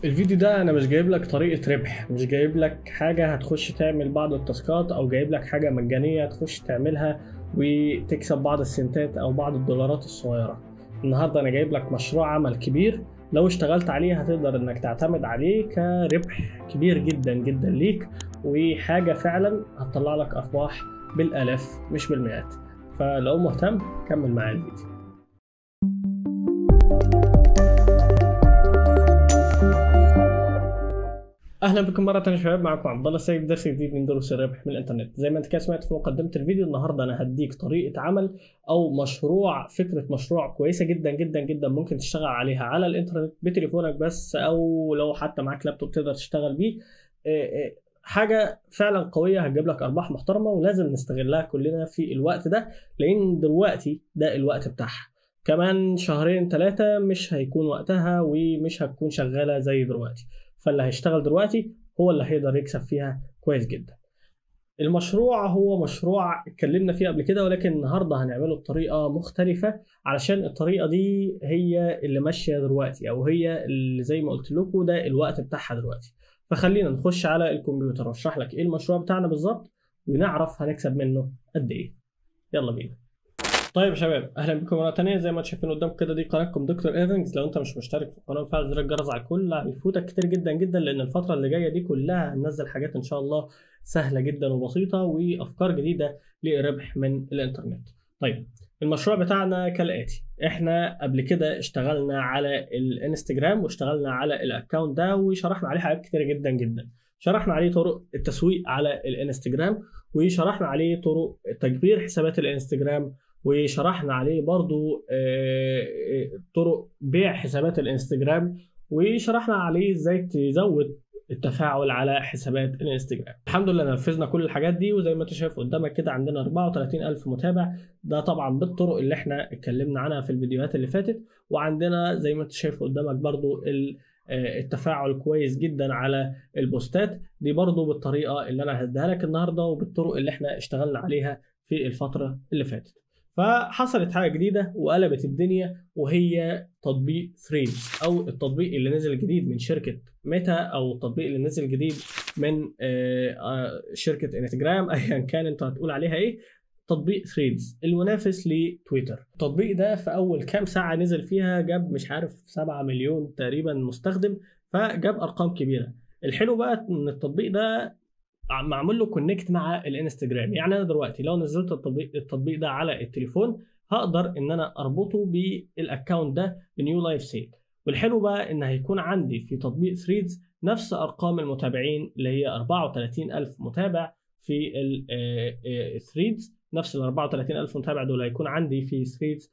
الفيديو ده انا مش جايب لك طريقة ربح مش جايب لك حاجة هتخش تعمل بعض التاسكات او جايب لك حاجة مجانية تخش تعملها وتكسب بعض السنتات او بعض الدولارات الصغيرة النهاردة انا جايب لك مشروع عمل كبير لو اشتغلت عليه هتقدر انك تعتمد عليه كربح كبير جدا جدا ليك وحاجة فعلا هتطلع لك ارباح بالالاف مش بالمئات فلو مهتم كمل معايا الفيديو اهلا بكم مره ثانيه شباب معكم عبد الله السيد درس جديد من دروس الربح من الانترنت زي ما انت كده سمعت في مقدمه الفيديو النهارده انا هديك طريقه عمل او مشروع فكره مشروع كويسه جدا جدا جدا ممكن تشتغل عليها على الانترنت بتليفونك بس او لو حتى معاك لابتوب تقدر تشتغل بيه حاجه فعلا قويه هتجيب لك ارباح محترمه ولازم نستغلها كلنا في الوقت ده لان دلوقتي ده الوقت بتاعها كمان شهرين ثلاثه مش هيكون وقتها ومش هتكون شغاله زي دلوقتي فاللي هيشتغل دلوقتي هو اللي هيقدر يكسب فيها كويس جدا المشروع هو مشروع اتكلمنا فيه قبل كده ولكن النهارده هنعمله بطريقه مختلفه علشان الطريقه دي هي اللي ماشيه دلوقتي او هي اللي زي ما قلت لكم ده الوقت بتاعها دلوقتي فخلينا نخش على الكمبيوتر واشرح لك ايه المشروع بتاعنا بالظبط ونعرف هنكسب منه قد ايه يلا بينا طيب يا شباب اهلا بكم مره ثانيه زي ما انتم شايفين قدامكم كده دي قناتكم دكتور ايفنجز لو انت مش مشترك في القناه وفعل زر الجرس على الكل هيفوتك كتير جدا جدا لان الفتره اللي جايه دي كلها هننزل حاجات ان شاء الله سهله جدا وبسيطه وافكار جديده للربح من الانترنت طيب المشروع بتاعنا كالاتي احنا قبل كده اشتغلنا على الانستجرام واشتغلنا على الاكونت ده وشرحنا عليه حاجات كتير جدا جدا شرحنا عليه طرق التسويق على الانستجرام وشرحنا عليه طرق تكبير حسابات الانستجرام وشرحنا عليه برضو طرق بيع حسابات الانستجرام وشرحنا عليه ازاي تزود التفاعل على حسابات الانستجرام الحمد لله نفذنا كل الحاجات دي وزي ما انت شايف قدامك كده عندنا 34 ألف متابع ده طبعا بالطرق اللي احنا اتكلمنا عنها في الفيديوهات اللي فاتت وعندنا زي ما انت شايف قدامك برضو التفاعل كويس جدا على البوستات دي برضو بالطريقة اللي انا هديها لك النهاردة وبالطرق اللي احنا اشتغلنا عليها في الفترة اللي فاتت فحصلت حاجه جديده وقلبت الدنيا وهي تطبيق ثريدز او التطبيق اللي نزل جديد من شركه ميتا او التطبيق اللي نزل جديد من شركه انستجرام ايا كان انت هتقول عليها ايه تطبيق ثريدز المنافس لتويتر التطبيق ده في اول كام ساعه نزل فيها جاب مش عارف 7 مليون تقريبا مستخدم فجاب ارقام كبيره الحلو بقى ان التطبيق ده معمول له كونكت مع الانستجرام يعني انا دلوقتي لو نزلت التطبيق التطبيق ده على التليفون هقدر ان انا اربطه بالاكونت ده بنيو لايف سيل والحلو بقى ان هيكون عندي في تطبيق ثريدز نفس ارقام المتابعين اللي هي 34 الف متابع في الثريدز نفس ال 34 الف متابع دول هيكون عندي في ثريدز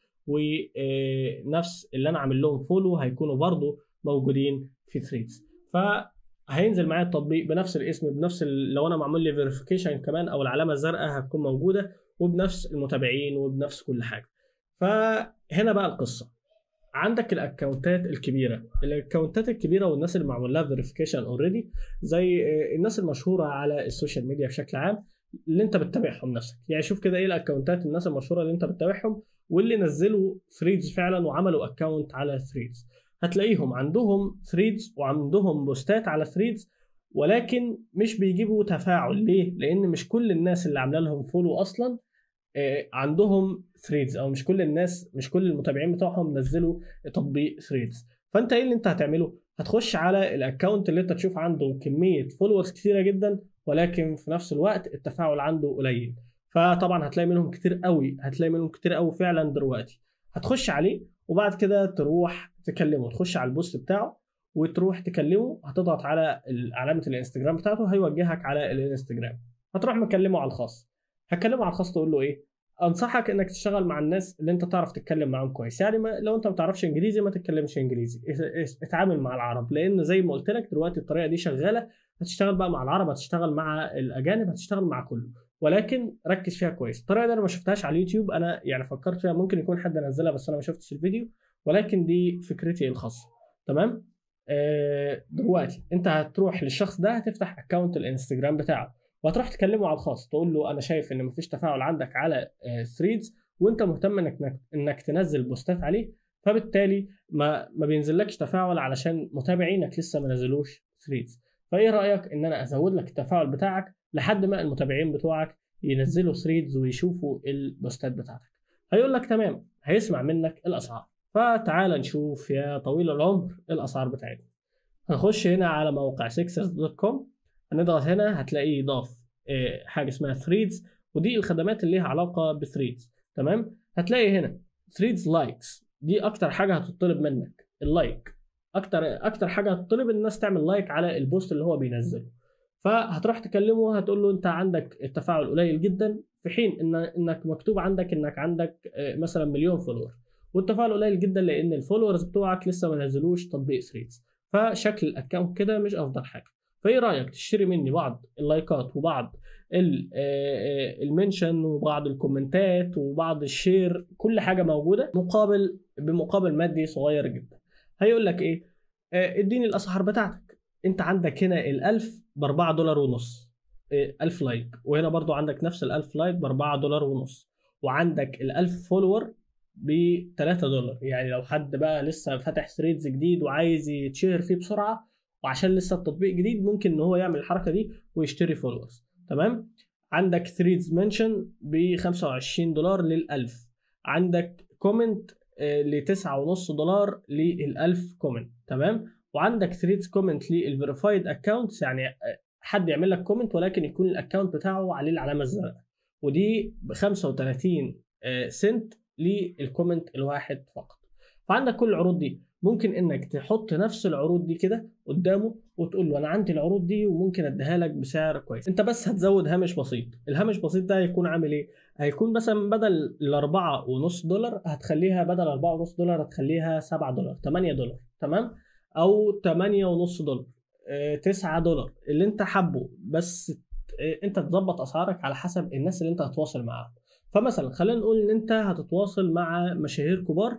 ونفس اللي انا عامل لهم فولو هيكونوا برضو موجودين في ثريدز ف هينزل معايا التطبيق بنفس الاسم بنفس لو انا معمول لي فيريفيكيشن كمان او العلامه الزرقاء هتكون موجوده وبنفس المتابعين وبنفس كل حاجه فهنا بقى القصه عندك الاكونتات الكبيره الاكونتات الكبيره والناس اللي معمول لها فيريفيكيشن اوريدي زي الناس المشهوره على السوشيال ميديا بشكل عام اللي انت بتتابعهم نفسك يعني شوف كده ايه الاكونتات الناس المشهوره اللي انت بتتابعهم واللي نزلوا ثريدز فعلا وعملوا اكونت على ثريدز هتلاقيهم عندهم ثريدز وعندهم بوستات على ثريدز ولكن مش بيجيبوا تفاعل ليه؟ لان مش كل الناس اللي عامله لهم فولو اصلا عندهم ثريدز او مش كل الناس مش كل المتابعين بتوعهم نزلوا تطبيق ثريدز فانت ايه اللي انت هتعمله؟ هتخش على الاكونت اللي انت تشوف عنده كميه فولورز كتيره جدا ولكن في نفس الوقت التفاعل عنده قليل فطبعا هتلاقي منهم كتير قوي هتلاقي منهم كتير قوي فعلا دلوقتي هتخش عليه وبعد كده تروح تكلمه تخش على البوست بتاعه وتروح تكلمه هتضغط على علامه الانستجرام بتاعته هيوجهك على الانستجرام هتروح مكلمه على الخاص هتكلمه على الخاص تقول له ايه انصحك انك تشتغل مع الناس اللي انت تعرف تتكلم معاهم كويس يعني ما لو انت ما بتعرفش انجليزي ما تتكلمش انجليزي اتعامل مع العرب لان زي ما قلت لك دلوقتي الطريقه دي شغاله هتشتغل بقى مع العرب هتشتغل مع الاجانب هتشتغل مع كله ولكن ركز فيها كويس الطريقه دي انا ما شفتهاش على اليوتيوب انا يعني فكرت فيها ممكن يكون حد نزلها بس انا ما شفتش الفيديو ولكن دي فكرتي الخاصه تمام آه دلوقتي انت هتروح للشخص ده هتفتح اكونت الانستجرام بتاعه وهتروح تكلمه على الخاص تقول له انا شايف ان مفيش تفاعل عندك على ثريدز وانت مهتم انك انك تنزل بوستات عليه فبالتالي ما ما بينزلكش تفاعل علشان متابعينك لسه ما نزلوش ثريدز فايه رايك ان انا ازود لك التفاعل بتاعك لحد ما المتابعين بتوعك ينزلوا ثريدز ويشوفوا البوستات بتاعتك هيقول لك تمام هيسمع منك الاسعار فتعال نشوف يا طويل العمر الاسعار بتاعتنا هنخش هنا على موقع sixers.com هنضغط هنا هتلاقيه ضاف آه، حاجه اسمها ثريدز ودي الخدمات اللي ليها علاقه بثريدز تمام هتلاقي هنا ثريدز لايكس دي اكتر حاجه هتطلب منك اللايك اكتر اكتر حاجه هتطلب الناس تعمل لايك على البوست اللي هو بينزله فهتروح تكلمه هتقول له انت عندك التفاعل قليل جدا في حين ان انك مكتوب عندك انك عندك آه، مثلا مليون فولور والتفاعل قليل جدا لان الفولورز بتوعك لسه ما نزلوش تطبيق ثريدز فشكل الاكونت كده مش افضل حاجه فايه رايك تشتري مني بعض اللايكات وبعض ال- آه، آه، المنشن وبعض الكومنتات وبعض الشير كل حاجه موجوده مقابل بمقابل مادي صغير جدا هيقول لك ايه آه، اديني الاسعار بتاعتك انت عندك هنا ال1000 ب 4 دولار ونص آه، 1000 لايك وهنا برضو عندك نفس ال1000 لايك ب 4 دولار ونص وعندك ال1000 فولور ب 3 دولار يعني لو حد بقى لسه فاتح ثريدز جديد وعايز يتشهر فيه بسرعه وعشان لسه التطبيق جديد ممكن ان هو يعمل الحركه دي ويشتري فولورز تمام عندك ثريدز منشن ب 25 دولار لل1000 عندك كومنت ل 9.5 دولار لل1000 كومنت تمام وعندك ثريدز كومنت للفيريفايد اكونتس يعني آه، حد يعمل لك كومنت ولكن يكون الاكونت بتاعه عليه العلامه الزرقاء ودي ب 35 آه، سنت للكومنت الواحد فقط فعندك كل العروض دي ممكن انك تحط نفس العروض دي كده قدامه وتقول له انا عندي العروض دي وممكن اديها لك بسعر كويس انت بس هتزود هامش بسيط الهامش بسيط ده هيكون عامل ايه هيكون مثلا بدل الأربعة ونص دولار هتخليها بدل أربعة ونص دولار هتخليها سبعة دولار تمانية دولار تمام أو تمانية ونص دولار اه تسعة دولار اللي أنت حابه بس اه أنت تظبط أسعارك على حسب الناس اللي أنت هتواصل معاهم فمثلا خلينا نقول إن أنت هتتواصل مع مشاهير كبار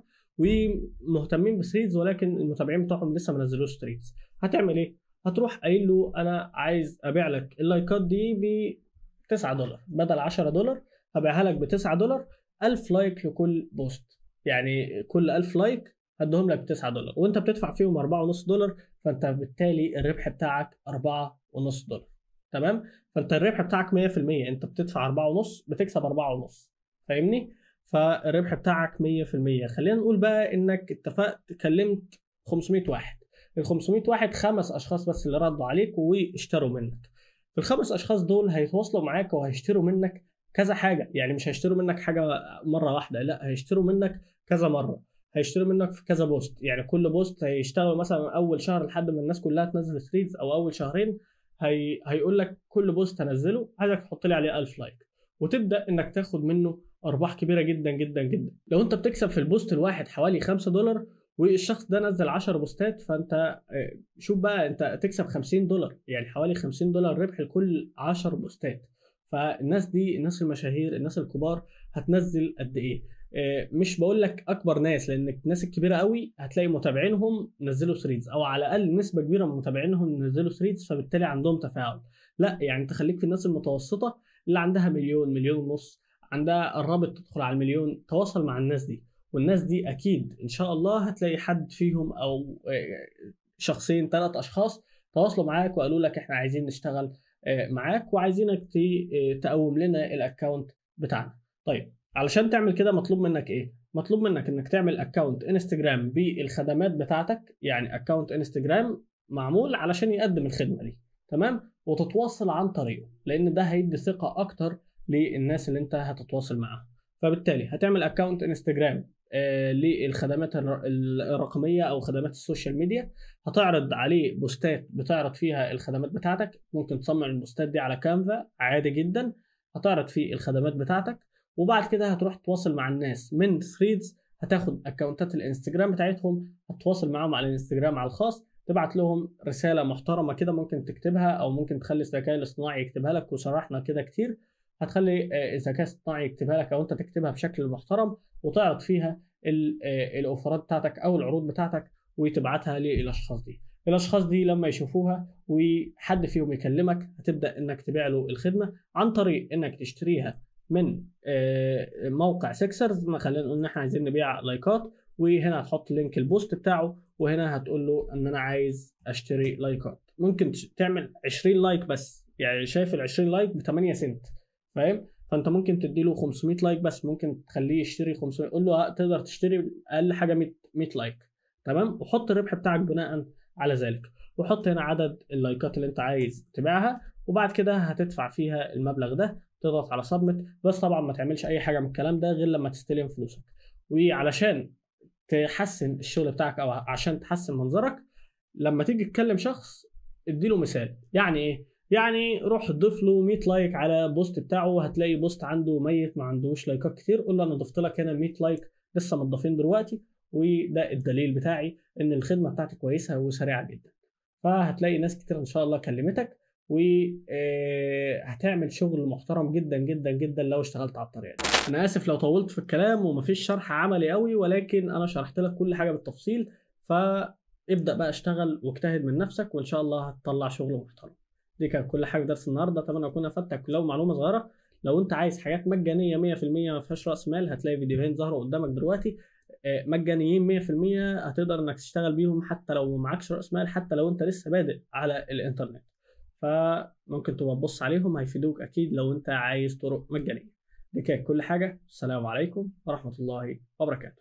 ومهتمين بثريدز ولكن المتابعين بتوعهم لسه ما نزلوش ثريدز هتعمل ايه؟ هتروح قايل له انا عايز ابيع لك اللايكات دي ب 9 دولار بدل 10 دولار هبيعها لك ب 9 دولار 1000 لايك لكل بوست يعني كل 1000 لايك هديهم لك ب 9 دولار وانت بتدفع فيهم 4.5 دولار فانت بالتالي الربح بتاعك 4.5 دولار تمام فانت الربح بتاعك 100% انت بتدفع 4.5 بتكسب 4.5 فاهمني فالربح بتاعك 100% خلينا نقول بقى انك اتفقت كلمت 500 واحد ال 500 واحد خمس اشخاص بس اللي ردوا عليك واشتروا منك الخمس اشخاص دول هيتواصلوا معاك وهيشتروا منك كذا حاجه يعني مش هيشتروا منك حاجه مره واحده لا هيشتروا منك كذا مره هيشتروا منك في كذا بوست يعني كل بوست هيشتغل مثلا اول شهر لحد ما الناس كلها تنزل ثريدز او اول شهرين هي... هيقول لك كل بوست انزله عايزك تحط لي عليه 1000 لايك وتبدا انك تاخد منه ارباح كبيره جدا جدا جدا لو انت بتكسب في البوست الواحد حوالي 5 دولار والشخص ده نزل 10 بوستات فانت شوف بقى انت تكسب 50 دولار يعني حوالي 50 دولار ربح لكل 10 بوستات فالناس دي الناس المشاهير الناس الكبار هتنزل قد ايه مش بقول لك اكبر ناس لان الناس الكبيره قوي هتلاقي متابعينهم نزلوا ثريدز او على الاقل نسبه كبيره من متابعينهم نزلوا ثريدز فبالتالي عندهم تفاعل لا يعني تخليك في الناس المتوسطه اللي عندها مليون مليون ونص عندها قربت تدخل على المليون تواصل مع الناس دي والناس دي اكيد ان شاء الله هتلاقي حد فيهم او شخصين ثلاث اشخاص تواصلوا معاك وقالوا لك احنا عايزين نشتغل معاك وعايزينك تقوم لنا الاكونت بتاعنا طيب علشان تعمل كده مطلوب منك ايه مطلوب منك انك تعمل اكونت انستجرام بالخدمات بتاعتك يعني اكونت انستجرام معمول علشان يقدم الخدمه دي تمام وتتواصل عن طريقه لان ده هيدي ثقه اكتر للناس اللي انت هتتواصل معاها فبالتالي هتعمل اكونت انستجرام آه للخدمات الرقميه او خدمات السوشيال ميديا هتعرض عليه بوستات بتعرض فيها الخدمات بتاعتك ممكن تصمم البوستات دي على كانفا عادي جدا هتعرض فيه الخدمات بتاعتك وبعد كده هتروح تتواصل مع الناس من ثريدز هتاخد اكونتات الانستجرام بتاعتهم هتتواصل معاهم على الانستجرام على الخاص تبعت لهم رساله محترمه كده ممكن تكتبها او ممكن تخلي الذكاء الاصطناعي يكتبها لك وشرحنا كده كتير هتخلي الذكاء الاصطناعي يكتبها لك او انت تكتبها بشكل محترم وتعرض فيها الاوفرات بتاعتك او العروض بتاعتك وتبعتها للاشخاص دي الاشخاص دي لما يشوفوها وحد فيهم يكلمك هتبدا انك تبيع له الخدمه عن طريق انك تشتريها من موقع سكسرز ما خلينا نقول ان احنا عايزين نبيع لايكات وهنا هتحط لينك البوست بتاعه وهنا هتقول له ان انا عايز اشتري لايكات ممكن تعمل 20 لايك بس يعني شايف ال 20 لايك ب 8 سنت فاهم فانت ممكن تديله 500 لايك بس ممكن تخليه يشتري 500 قول له تقدر تشتري اقل حاجه 100 100 لايك تمام وحط الربح بتاعك بناء على ذلك وحط هنا عدد اللايكات اللي انت عايز تبيعها وبعد كده هتدفع فيها المبلغ ده تضغط على سبمت بس طبعا ما تعملش اي حاجه من الكلام ده غير لما تستلم فلوسك وعلشان تحسن الشغل بتاعك او عشان تحسن منظرك لما تيجي تكلم شخص اديله مثال يعني ايه يعني روح ضيف له 100 لايك على بوست بتاعه هتلاقي بوست عنده ميت ما عندوش لايكات كتير قول له انا ضفت لك هنا 100 لايك لسه مضافين دلوقتي وده الدليل بتاعي ان الخدمه بتاعتي كويسه وسريعه جدا فهتلاقي ناس كتير ان شاء الله كلمتك وهتعمل شغل محترم جدا جدا جدا لو اشتغلت على الطريقه دي انا اسف لو طولت في الكلام ومفيش شرح عملي قوي ولكن انا شرحت لك كل حاجه بالتفصيل فابدا بقى اشتغل واجتهد من نفسك وان شاء الله هتطلع شغل محترم دي كانت كل حاجه في درس النهارده اتمنى اكون افدتك لو معلومه صغيره لو انت عايز حاجات مجانيه 100% ما فيهاش راس مال هتلاقي فيديوهين ظهروا قدامك دلوقتي مجانيين 100% هتقدر انك تشتغل بيهم حتى لو معكش راس مال حتى لو انت لسه بادئ على الانترنت فممكن تبقى تبص عليهم هيفيدوك اكيد لو انت عايز طرق مجانيه دي كانت كل حاجه السلام عليكم ورحمه الله وبركاته